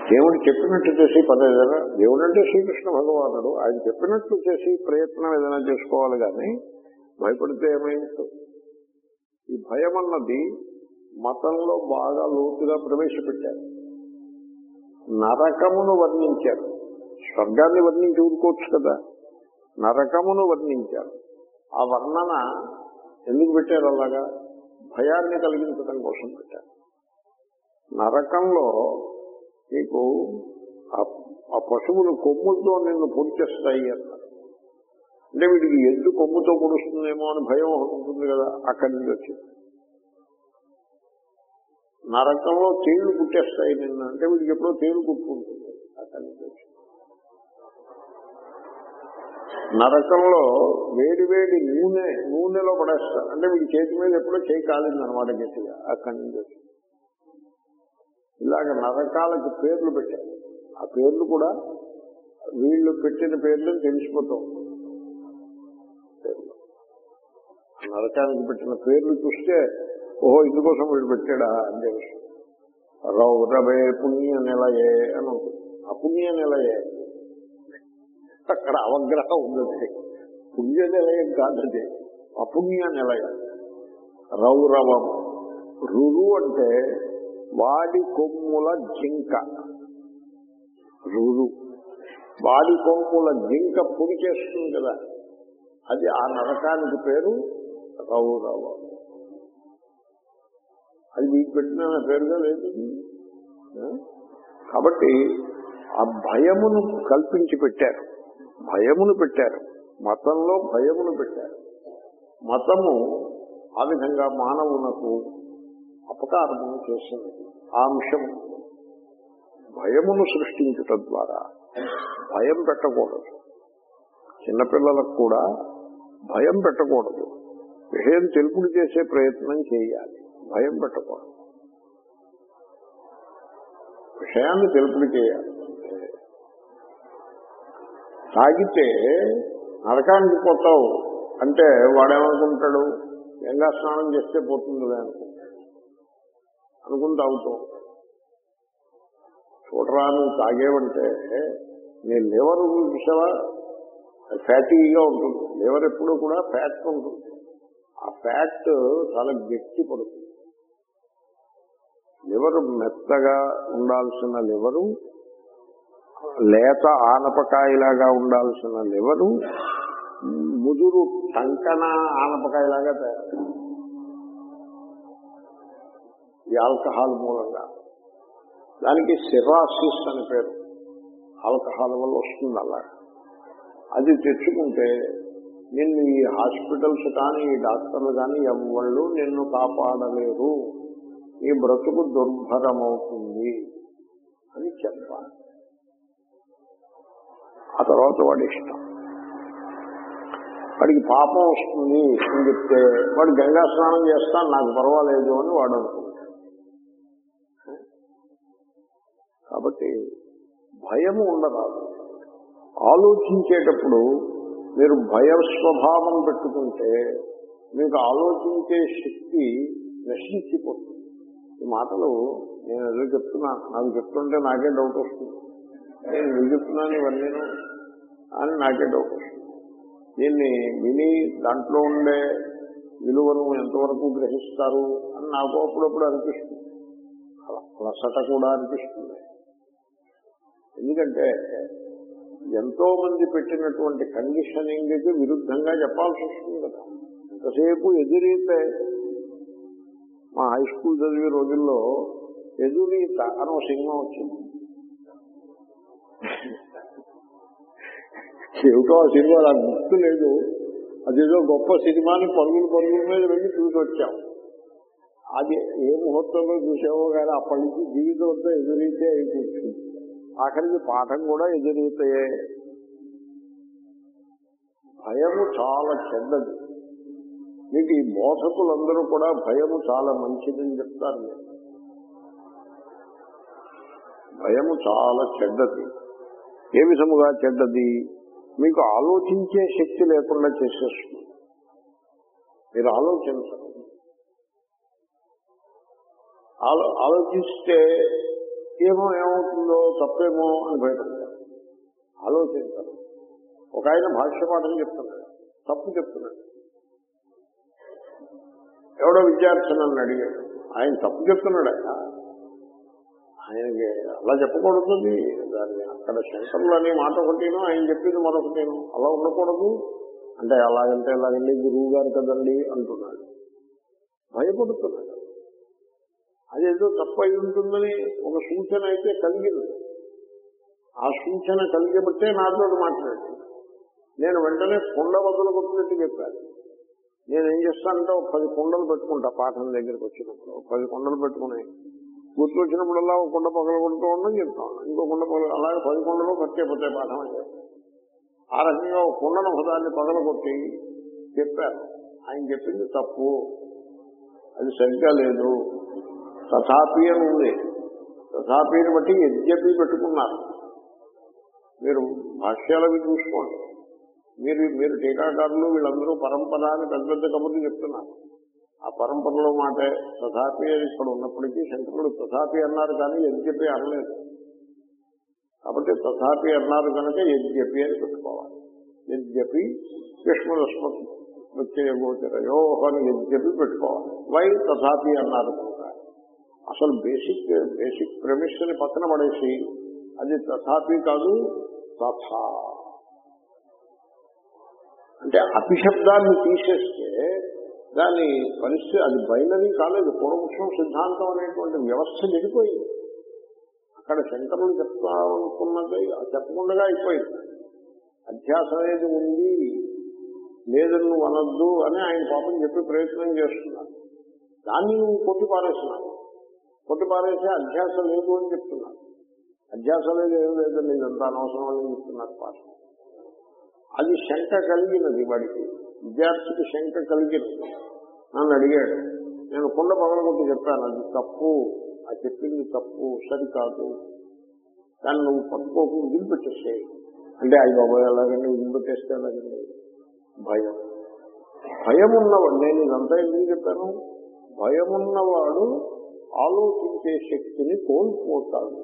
దేవుడు చెప్పినట్టు చేసి పని ఏదైనా దేవుడు అంటే శ్రీకృష్ణ భగవానుడు ఆయన చెప్పినట్లు చేసి ప్రయత్నం ఏదైనా చేసుకోవాలి కానీ భయపడితే ఏమైంది ఈ భయం అన్నది మతంలో బాగా లోతుగా ప్రవేశపెట్టారు నరకమును వర్ణించారు స్వర్గాన్ని వర్ణించి ఊరుకోవచ్చు కదా నరకమును వర్ణించారు ఆ వర్ణన ఎందుకు పెట్టారు అలాగా భయాన్ని కలిగించడం కోసం పెట్టారు నరకంలో నీకు ఆ- ఆ పశువులు కొమ్ములతో నిన్ను పొడిచేస్తాయి అన్నారు అంటే వీడికి ఎద్దు కొమ్ముతో పొడుస్తుందేమో అని భయం ఒకటి ఉంటుంది కదా అక్కడి నుంచి వచ్చింది నరకంలో తేళ్లు పుట్టేస్తాయి నిన్న అంటే వీడికి ఎప్పుడో తేలు కుట్టుకుంటుంది అక్కడి నుంచి వచ్చింది నరకంలో వేడి వేడి నూనె నూనెలో పడేస్తారు అంటే వీడి చేతి మీద ఎప్పుడో చేయి కాలింది అనమాట గట్టిగా అక్కడి నుంచి వచ్చింది ఇలాగ నరకాలకి పేర్లు పెట్టారు ఆ పేర్లు కూడా వీళ్ళు పెట్టిన పేర్లు తెలిసిపోతూ ఉంటుంది. పేర్లు. నరకానికి పెట్టిన పేర్లు చూస్తే ఓహో ఇందుకోసం వీడు పెట్టాడా అని తెలుసు రౌరవే పుణ్య నిలయే అని ఉంటుంది ఆ పుణ్య నిలయే అక్కడ అవగ్రహం ఉన్నది పుణ్య నిలయం కాదది అపుణ్య నిలయం రౌరవం రురు అంటే వాడి కొమ్ముల జింక రురు వాడి కొమ్ముల జింక పొడి చేస్తుంది కదా అది ఆ నరకానికి పేరు రౌరవం అది మీకు పెట్టిన పేరుగా లేదు ఆ? కాబట్టి ఆ భయమును కల్పించి పెట్టారు భయమును పెట్టారు మతంలో భయమును పెట్టారు మతము ఆ విధంగా మానవునకు అపకారమును చేసింది ఆ అంశము భయమును సృష్టించుట ద్వారా భయం పెట్టకూడదు చిన్నపిల్లలకు కూడా భయం పెట్టకూడదు విషయం తెలుపుడు చేసే ప్రయత్నం చేయాలి భయం పెట్టకూడదు విషయాన్ని తెలుపుడు చేయాలి తాగితే నరకానికి పోతావు అంటే వాడేమనుకుంటాడు గంగా స్నానం చేస్తే పోతుందిలే అనుకుంటాడు అనుకుని తాగుతావు చూడరా నువ్వు తాగేవంటే నీ లివర్ చూసావా ఫ్యాటీగా ఉంటుంది లివర్ ఎప్పుడు కూడా ఫ్యాట్ ఉంటుంది ఆ ఫ్యాట్ చాలా గట్టి పడుతుంది లివర్ మెత్తగా ఉండాల్సిన లివరు లేత ఆనపకాయలాగా ఉండాల్సిన లివరు ముదురు టంకన ఆనపకాయలాగా తయారు ఈ ఆల్కహాల్ మూలంగా దానికి సిరాసిస్ అని పేరు ఆల్కహాల్ వల్ల వస్తుంది అలా అది తెచ్చుకుంటే నిన్ను ఈ హాస్పిటల్స్ కానీ ఈ డాక్టర్లు కానీ ఎవళ్ళు నిన్ను కాపాడలేరు ఈ బ్రతుకు దుర్భరమవుతుంది అని చెప్పాలి ఆ తర్వాత వాడి ఇష్టం వాడికి పాపం వస్తుంది అని చెప్తే వాడు గంగా స్నానం చేస్తాను నాకు పర్వాలేదు అని వాడు అనుకుంటాడు కాబట్టి భయము ఉండరాదు ఆలోచించేటప్పుడు మీరు భయ స్వభావం పెట్టుకుంటే మీకు ఆలోచించే శక్తి నశించిపోతుంది ఈ మాటలు నేను ఏదో చెప్తున్నాను నాకు చెప్తుంటే నాకే డౌట్ వస్తుంది నేను మీకు చెప్తున్నాను ఇవన్నీ అని నాకే డౌట్ వస్తుంది దీన్ని విని దాంట్లో ఉండే విలువను ఎంతవరకు గ్రహిస్తారు అని నాకు అప్పుడప్పుడు అనిపిస్తుంది అలసట కూడా అనిపిస్తుంది ఎందుకంటే ఎంతో మంది పెట్టినటువంటి కండిషనింగ్ కి విరుద్ధంగా చెప్పాల్సి వస్తుంది కదా ఎంతసేపు ఎదురైతే మా హై స్కూల్ చదివే రోజుల్లో ఎదురీత అని ఒక సినిమా వచ్చింది ఏమిటో ఆ సినిమా నాకు గుర్తు లేదు అదేదో గొప్ప సినిమాని పరుగులు పరుగుల మీద వెళ్ళి చూసి వచ్చాం అది ఏ ముహూర్తంలో చూసావో కానీ అప్పటి నుంచి జీవితం అంతా ఎదురైతే అయిపోతుంది ఆఖరికి పాఠం కూడా ఎదురైతే భయము చాలా చెడ్డది మీకు ఈ బోధకులందరూ కూడా భయము చాలా మంచిదని చెప్తారు మీరు భయము చాలా చెడ్డది ఏ విధముగా చెడ్డది మీకు ఆలోచించే శక్తి లేకుండా చేసేస్తుంది మీరు ఆలోచించరు ఆలో ఆలోచిస్తే ఏమో ఏమవుతుందో తప్పేమో అని భయపడతారు ఆలోచించారు ఒక ఆయన భాష్యపాఠం చెప్తున్నాడు తప్పు చెప్తున్నాడు ఎవడో విద్యార్థి నన్ను అడిగాడు ఆయన తప్పు చెప్తున్నాడు ఆయన ఆయనకి అలా చెప్పకూడదు దాన్ని అక్కడ శంకరులు అనే మాట ఒకటిను ఆయన చెప్పింది మరొకటిను అలా ఉండకూడదు అంటే అలాగంటే ఎలాగండి గురువు గారు కదండి అంటున్నాడు భయపడుతున్నాడు అదేదో తప్పు అయి ఉంటుందని ఒక సూచన అయితే కలిగింది ఆ సూచన కలిగబట్టే నాతో మాట్లాడాడు నేను వెంటనే కుండ బదులు కొట్టినట్టు చెప్పాను నేను ఏం చేస్తానంటే ఒక పది కుండలు పెట్టుకుంటా పాఠం దగ్గరికి వచ్చినప్పుడు ఒక పది కుండలు పెట్టుకుని గుర్తు వచ్చినప్పుడల్లా ఒక కుండ పగల కొడుతూ ఉండని చెప్తాను ఇంకో కుండ పగల అలాగే పది కుండలు ఖర్చు అయిపోతాయి పాఠం అంటే ఆ రకంగా ఒక కుండను ఒకదాన్ని పగల కొట్టి చెప్పాను ఆయన చెప్పింది తప్పు అది సరిగ్గా లేదు తథాపి అని ఉంది తథాపిని బట్టి యజ్ఞపి పెట్టుకున్నారు మీరు భాష్యాలవి చూసుకోండి మీరు మీరు టీకాకారులు వీళ్ళందరూ పరంపర అని పెద్ద పెద్ద కబుర్లు చెప్తున్నారు ఆ పరంపరలో మాటే తథాపి అని ఇక్కడ ఉన్నప్పటికీ శంకరుడు తథాపి అన్నారు కానీ యజ్ఞపి అనలేదు కాబట్టి తథాపి అన్నారు కనుక యజ్ఞపి అని పెట్టుకోవాలి యజ్ఞపి విష్ణురస్మత్ ప్రత్యయగోచరయో అని యజ్ఞపి పెట్టుకోవాలి వై తథాపి అన్నారు కనుక అసలు బేసిక్ బేసిక్ ప్రెమిస్ ని పక్కన పడేసి అది తథాపి కాదు తథా అంటే అపిశబ్దాన్ని తీసేస్తే దాని పరిస్థితి అది బైనరీ కాలేదు పూర్వపక్షం సిద్ధాంతం అనేటువంటి వ్యవస్థ చెడిపోయింది అక్కడ శంకరులు చెప్తామనుకున్నది చెప్పకుండా అయిపోయింది అధ్యాసం అనేది ఉంది లేదని నువ్వు అనొద్దు అని ఆయన పాపం చెప్పి ప్రయత్నం చేస్తున్నారు దాన్ని నువ్వు కొట్టి పారేస్తున్నావు కొట్టి పారేసి అధ్యాసం లేదు అని చెప్తున్నారు అధ్యాసం లేదు ఏం లేదండి ఇదంతా అనవసరం అని చెప్తున్నారు పాఠం అది శంక కలిగినది వాడికి విద్యార్థికి శంక కలిగినది నన్ను అడిగాడు నేను కుండ పగలగొట్టి చెప్పాను అది తప్పు ఆ చెప్పింది తప్పు సరికాదు దాన్ని నువ్వు పట్టుకోకు వదిలిపెట్టేసేయి అంటే అయ్యి బాబాయ్ ఎలాగండి వదిలిపెట్టేస్తే ఎలాగండి భయం భయం ఉన్నవాడు నేను ఇదంతా ఎందుకు చెప్పాను భయం ఉన్నవాడు ఆలోచించే శక్తిని కోల్పోతాడు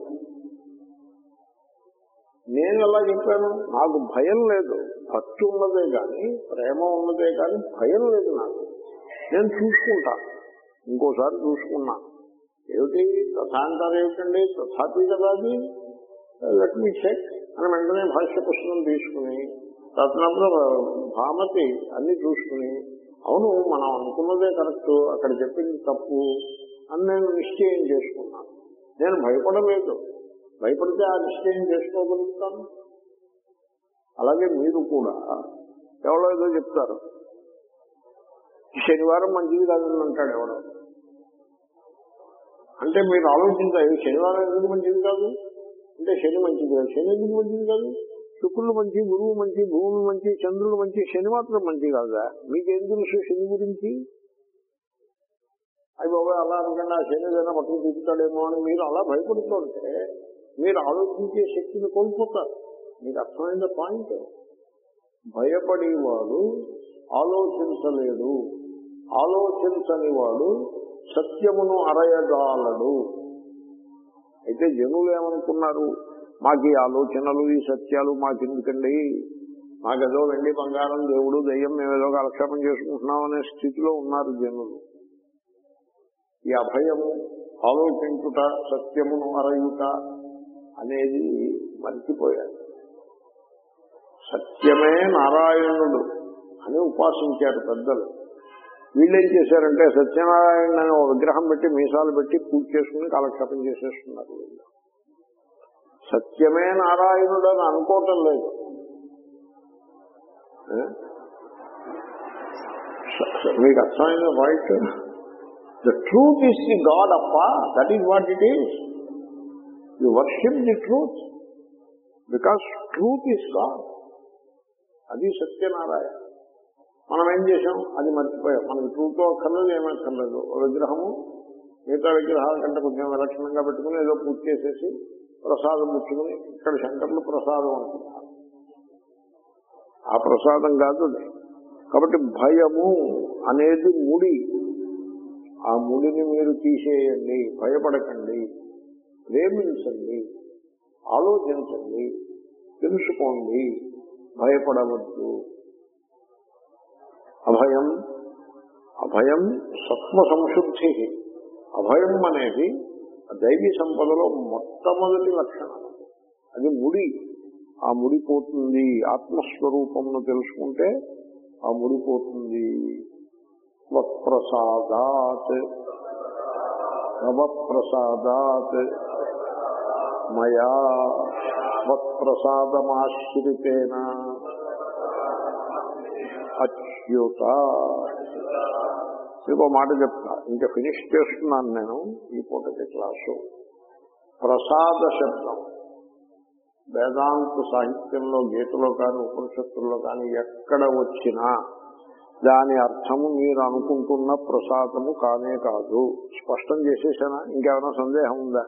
నేను ఎలా చెప్పాను నాకు భయం లేదు భక్తి ఉన్నదే కానీ ప్రేమ ఉన్నదే కానీ భయం లేదు నాకు నేను చూసుకుంటా ఇంకోసారి చూసుకున్నా ఏమిటి తథా అంటారు ఏమిటండి తథాపి కదా అది లెట్ మీ చెక్ అని వెంటనే భాష్య పుస్తకం తీసుకుని తదనంతరం భామతి అన్ని చూసుకుని అవును మనం అనుకున్నదే కరెక్ట్ అక్కడ చెప్పింది తప్పు అని నేను నిశ్చయం చేసుకున్నాను నేను భయపడలేదు భయపడితే ఆ నిశ్చయం చేసుకోగలుగుతాను అలాగే మీరు కూడా ఎవరో ఏదో చెప్తారు శనివారం మంచిది కాదని అంటాడు ఎవడో అంటే మీరు ఆలోచించాలి శనివారం ఎందుకు మంచిది కాదు అంటే శని మంచిది కాదు శని ఎందుకు మంచిది కాదు శుక్రులు మంచి గురువు మంచి భూమి మంచి చంద్రుడు మంచి శని మాత్రం మంచి కాదా మీకేం తెలుసు శని గురించి అవి బాబాయ్ అలా అనుకంటే ఆ శని ఏదైనా పట్టుకు తీస్తాడేమో అని మీరు అలా భయపడుతుంటే మీరు ఆలోచించే శక్తిని కోల్పోతారు మీకు అర్థమైన పాయింట్ భయపడేవాడు ఆలోచించలేడు ఆలోచించని వాడు సత్యమును అరయగాలడు అయితే జనులు ఏమనుకున్నారు మాకు ఈ ఆలోచనలు ఈ సత్యాలు మాకెందుకండి మాకేదో వెండి బంగారం దేవుడు దయ్యం మేము ఏదో కాలక్షేపం చేసుకుంటున్నాం అనే స్థితిలో ఉన్నారు జనులు ఈ అభయము ఆలోచించుట సత్యమును అరయుట అనేది మర్చిపోయారు సత్యమే నారాయణుడు అని ఉపాసించారు పెద్దలు వీళ్ళేం చేశారంటే సత్యనారాయణ అనే ఒక విగ్రహం పెట్టి మీసాలు పెట్టి పూజ చేసుకుని కాలక్షేపం చేసేస్తున్నారు వీళ్ళు సత్యమే నారాయణుడు అని అనుకోవటం లేదు ఏ? స- స- మీకు అర్థమైన point the truth is the God అప్ప that is what it is you worship the truth because truth is God అది సత్యనారాయణ మనం ఏం చేసాం అది మర్చిపోయాం మనకి ట్రూత్ అక్కర్లేదు ఏమక్కర్లేదు ఓ విగ్రహము మిగతా విగ్రహాల కంటే కొంచెం విలక్షణంగా పెట్టుకుని ఏదో పూజ చేసేసి ప్రసాదం పుచ్చుకుని ఇక్కడ శంకర్లు ప్రసాదం అంటున్నారు ఆ ప్రసాదం కాదు అది. కాబట్టి భయము అనేది ముడి ఆ ముడిని మీరు తీసేయండి భయపడకండి ప్రేమించండి ఆలోచించండి తెలుసుకోండి భయపడవద్దు అభయం అభయం సత్వ సంశుద్ధి అభయం అనేది దైవీ సంపదలో మొట్టమొదటి లక్షణం అది ముడి ఆ ముడి పోతుంది ఆత్మస్వరూపమును తెలుసుకుంటే ఆ ముడి పోతుంది ప్రసాదాత్ ప్రసాదాత్ మయా ప్రసాదమాశ్రితేన అచ్యుత మీకు మాట చెప్తా ఇంకా ఫినిష్ చేస్తున్నాను నేను ఈ పూటకి క్లాసు ప్రసాద శబ్దం వేదాంత సాహిత్యంలో గీతలో కానీ ఉపనిషత్తుల్లో కానీ ఎక్కడ వచ్చినా దాని అర్థము మీరు అనుకుంటున్న ప్రసాదము కానే కాదు స్పష్టం చేసేసానా ఇంకేమైనా సందేహం ఉందా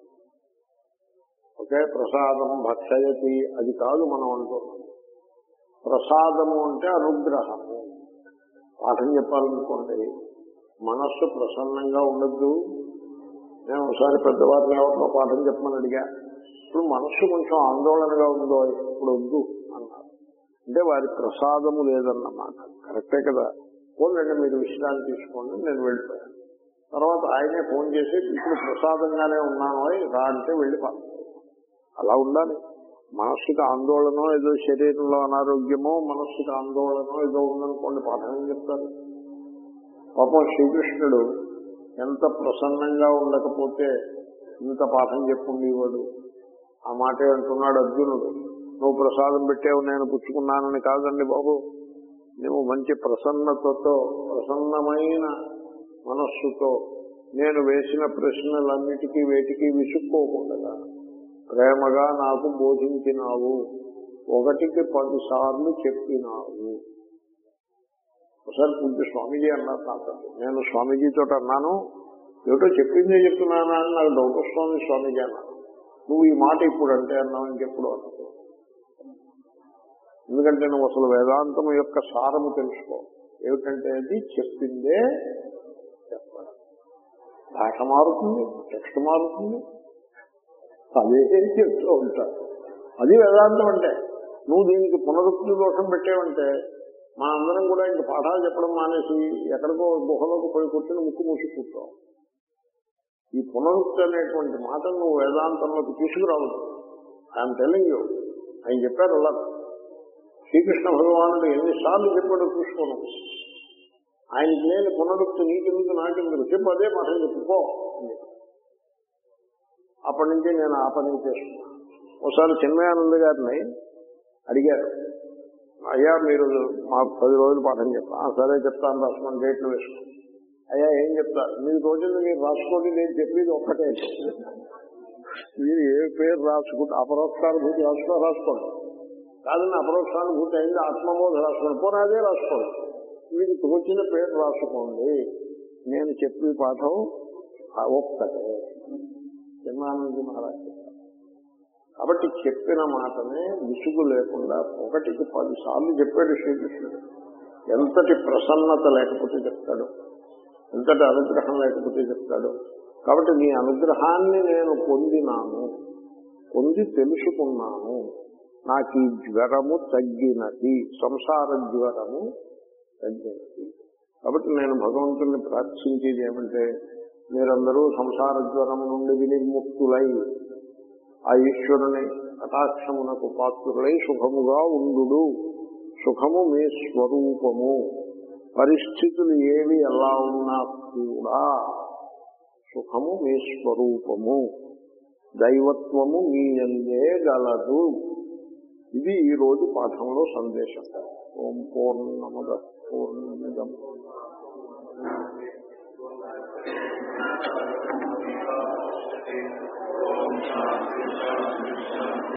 ఓకే ప్రసాదం భక్షయతి అది కాదు మనం అంటున్నాం ప్రసాదము అంటే అనుగ్రహము పాఠం చెప్పాలనుకోండి మనస్సు ప్రసన్నంగా ఉండద్దు నేను ఒకసారి పెద్దవారిని ఎవరితో పాఠం చెప్పమని అడిగా ఇప్పుడు మనస్సు కొంచెం ఆందోళనగా ఉందో ఇప్పుడు వద్దు అన్నారు అంటే వారి ప్రసాదము లేదన్నమాట కరెక్టే కదా పోలండి మీరు విశ్రాంతి తీసుకోండి నేను వెళ్ళిపోయాను తర్వాత ఆయనే ఫోన్ చేసి ఇప్పుడు ప్రసాదంగానే ఉన్నాను రా అంటే వెళ్ళి అలా ఉండాలి మనస్సుకి ఆందోళన ఏదో శరీరంలో అనారోగ్యమో మనస్సుకి ఆందోళన ఏదో ఉందనుకోండి పాఠం ఏం చెప్తారు పాపం శ్రీకృష్ణుడు ఎంత ప్రసన్నంగా ఉండకపోతే ఇంత పాఠం చెప్పుండేవాడు ఆ మాటే అంటున్నాడు అర్జునుడు నువ్వు ప్రసాదం పెట్టావు నేను పుచ్చుకున్నానని కాదండి బాబు నువ్వు మంచి ప్రసన్నతతో ప్రసన్నమైన మనస్సుతో నేను వేసిన ప్రశ్నలన్నిటికీ వేటికి విసుక్కోకుండా ప్రేమగా నాకు బోధించినావు ఒకటికి పది సార్లు చెప్పినావు ఒకసారి పూజ్య స్వామీజీ అన్నారు నాకు నేను స్వామీజీతో అన్నాను ఏమిటో చెప్పిందే చెప్తున్నానా అని నాకు డౌట్ వస్తుంది స్వామీజీ అన్నాను నువ్వు ఈ మాట ఇప్పుడు అంటే అన్నావు ఇంకెప్పుడు అన్నావు ఎందుకంటే నువ్వు అసలు వేదాంతం యొక్క సారము తెలుసుకో ఏమిటంటే అది చెప్పిందే చెప్పడం భాష మారుతుంది టెక్స్ట్ మారుతుంది అదే చెప్తూ ఉంటారు అది వేదాంతం అంటే నువ్వు దీనికి పునరుక్తి దోషం పెట్టేవంటే మా అందరం కూడా ఇంక పాఠాలు చెప్పడం మానేసి ఎక్కడికో గుహలోకి పోయి కూర్చొని ముక్కు మూసి కూర్చోం ఈ పునరుక్తి అనేటువంటి మాటను నువ్వు వేదాంతంలోకి తీసుకురావద్దు ఐఎమ్ టెలింగ్ యూ ఆయన చెప్పారు అలా శ్రీకృష్ణ భగవానుడు ఎన్నిసార్లు చెప్పాడో చూసుకోను ఆయనకి నేను పునరుక్తి నీకెందుకు నాకెందుకు చెప్పు అదే పాఠం చెప్పుకో అప్పటి నుంచి నేను ఆ పని చేస్తున్నా ఒకసారి చిన్మయానంద గారిని అడిగారు అయ్యా మీరు మాకు పది రోజులు పాఠం చెప్పా సరే చెప్తాను రాసుకోండి డేట్లు వేసుకోండి అయ్యా ఏం చెప్తా మీ రోజులు మీరు రాసుకోండి నేను చెప్పేది ఒక్కటే మీరు ఏ పేరు రాసుకుంటే అపరోక్షానుభూతి రాసుకో రాసుకోండి కాదని అపరోక్షానుభూతి అయింది ఆత్మబోధ రాసుకోండి పోనీ అదే రాసుకోండి మీకు తోచిన పేరు రాసుకోండి నేను చెప్పే పాఠం ఒక్కటే చిన్నానంద మహారాజ్ కాబట్టి చెప్పిన మాటనే విసుగు లేకుండా ఒకటికి పది సార్లు చెప్పాడు శ్రీకృష్ణుడు ఎంతటి ప్రసన్నత లేకపోతే చెప్తాడు ఎంతటి అనుగ్రహం లేకపోతే చెప్తాడు కాబట్టి నీ అనుగ్రహాన్ని నేను పొందినాను పొంది తెలుసుకున్నాను నాకు ఈ జ్వరము తగ్గినది సంసార జ్వరము తగ్గినది కాబట్టి నేను భగవంతుని ప్రార్థించేది ఏమంటే మీరందరూ సంసార జ్వరము నుండి వినిర్ముక్తులై ఆ ఈశ్వరుని కటాక్షమునకు పాత్రులై సుఖముగా ఉండు సుఖము మీ స్వరూపము పరిస్థితులు ఏవి ఎలా ఉన్నా కూడా సుఖము మీ స్వరూపము దైవత్వము మీ అందే గలదు ఇది ఈ రోజు పాఠంలో సందేశం ఓం పూర్ణమద పూర్ణమిదం